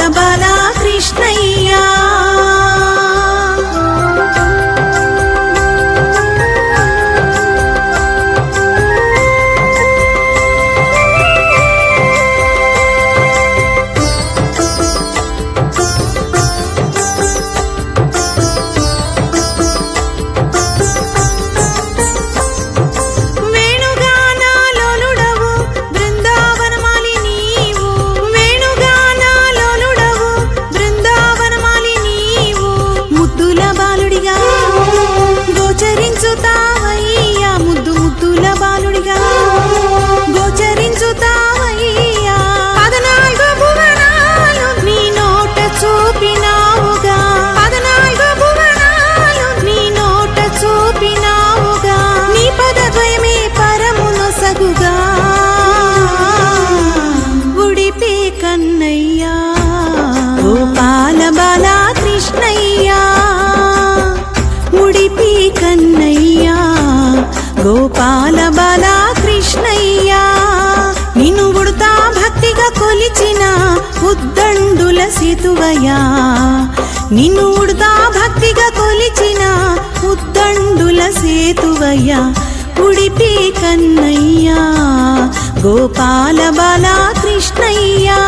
బల కృష్ణయ్యా వేణుగానాలోలుడవు బృందావనమాలి నీవు వేణుగానాలోలుడవు బృందావనమాలి నీవు ముద్దుల బాలుడిగా గోచరించుతావయ్యా ముద్దు ముద్దుల బాలుడిగా గోచరించుతావయ్యా పదనాలుగు భువనాలు నీ నోట చూపినావుగా పదనాలుగు భువనాలు నీ నోట చూపినావుగా నీ పదద్వయమే పరమును సగుగా ఉడిపి కన్నయ్యా గోపాల బాల కృష్ణయ్యా ఉడిపి కన్నయ్యా గోపాల బాల కృష్ణయ్యా నిన్ను ఉడతా భక్తిగా కొలిచిన ఉద్దండుల సేతువయ్యా నిన్ను ఉడతా భక్తిగా కొలిచిన ఉద్దండుల సేతువయ్యా ఉడిపి కన్నయ్యా గోపాల బాల కృష్ణయ్యా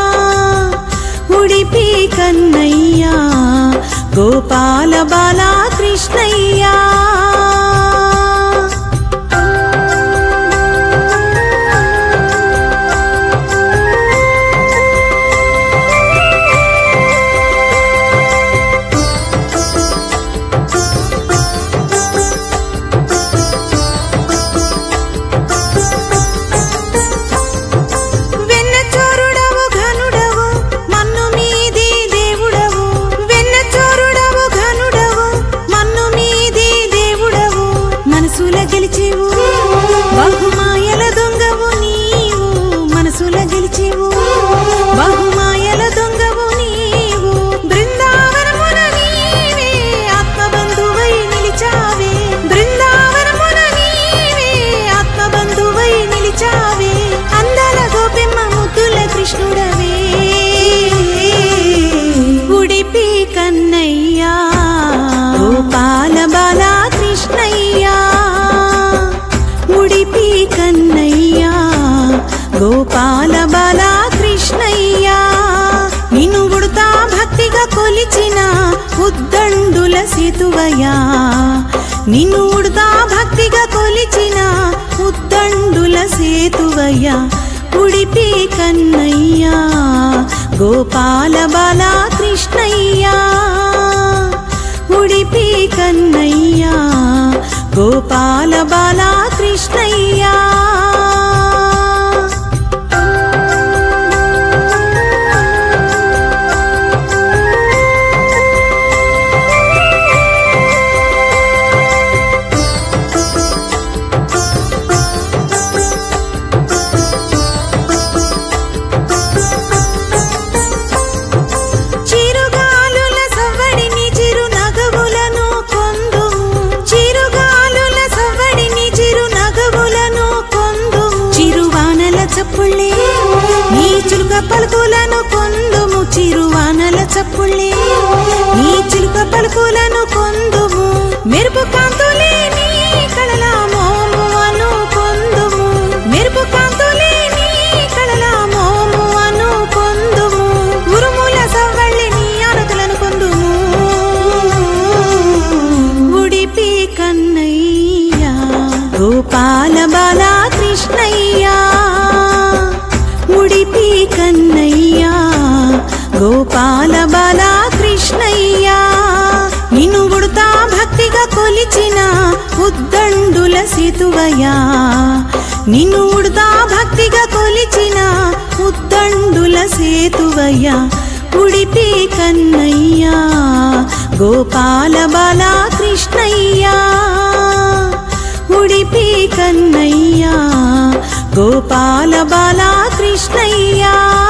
ఉడిపి కన్నయ్యా గోపాల బాల కృష్ణయ్యా వెన్నచోరుడవు ఘనుడవు మన్ను మీది దేవుడవు వెన్నచోరుడవు ఘనుడవు మన్ను మీది దేవుడవు మనసుల గెలిచేవు బహుమాయల దొంగవు నీవు మనసుల గెలిచేవు బహుమాయల దొంగవు నీవు బృందావనమున నీవే ఆత్మబంధువై నిలిచావే బృందావనమున నీవే ఆత్మబంధువై నిలిచావే అందాల గోపెమ్మ ముద్దుల కృష్ణుడవే ఉడిపి కన్నయ్యా గోపాల బాల కృష్ణయ్యా ఉడిపి కన్నయ్యా గోపాల బాల కృష్ణయ్యా నిన్ను ఉడతా భక్తిగా కొలిచిన ఉద్దండుల సేతువయ్యా నిన్ను ఉడతా భక్తిగా కొలిచిన ఉద్దండుల సేతువయ్యా ఉడిపి కన్నయ్యా గోపాల బాల కృష్ణయ్యా ఉడిపి కన్నయ్యా గోపాల బాల కృష్ణయ్యా చిరుగాలుల సవ్వడిని చిరు నగవులను కొందుము చిరుగాలుల సవ్వడిని చిరు నగవులను కొందుము చిరువానల చప్పుళ్ళే నీ చిలుక పలుకులను కొందుము చిరువానల చప్పుళ్ళే నీ చిలుక పలుకులను కొందుము మెరుపు కాంతులే నీ కళల మోము అను కొందుము మెరుపు కాంతులే నీ కళల మోము అను కొందుము ఉరుముల సవ్వళ్ళి నీ ఆనతులను కొందుము ఉడిపి కన్నయ్యా గోపాల బాల కృష్ణయ్యా ఉడిపి కన్నయ్యా గోపాల బాల కృష్ణయ్యా నిన్ను ఉడతా భక్తిగా కొలిచిన ఉద్దండుల సేతువయ్యా నిన్ను ఉడతా భక్తిగా కొలిచిన ఉద్దండుల సేతువయ్యా ఉడిపి కన్నయ్యా గోపాల బాల కృష్ణయ్యా ఉడిపి కన్నయ్యా గోపాల బాల కృష్ణయ్యా